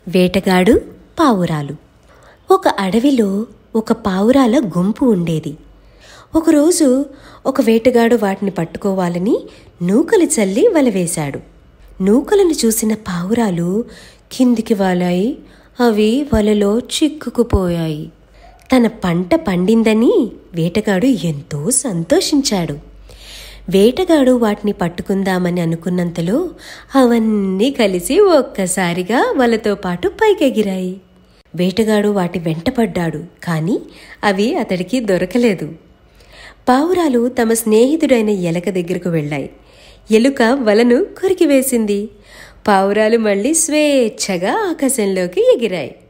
వేటగాడు పావురాలు ఒక అడవిలో ఒక పావురాల గుంపు ఉండేది ఒకరోజు ఒక వేటగాడు వాటిని పట్టుకోవాలని నూకలు చల్లి వలవేశాడు నూకలను చూసిన పావురాలు కిందికి వాలాయి అవి వలలో చిక్కుకుపోయాయి తన పంట పండిందని వేటగాడు ఎంతో సంతోషించాడు వేటగాడు వాటిని పట్టుకుందామని అనుకున్నంతలో అవన్నీ కలిసి ఒక్కసారిగా వలతో పాటు పైకెగిరాయి వేటగాడు వాటి వెంటపడ్డాడు కానీ అవి అతడికి దొరకలేదు పావురాలు తమ స్నేహితుడైన ఎలక దగ్గరకు వెళ్ళాయి ఎలుక వలను కొరికివేసింది పావురాలు మళ్ళీ స్వేచ్ఛగా ఆకాశంలోకి ఎగిరాయి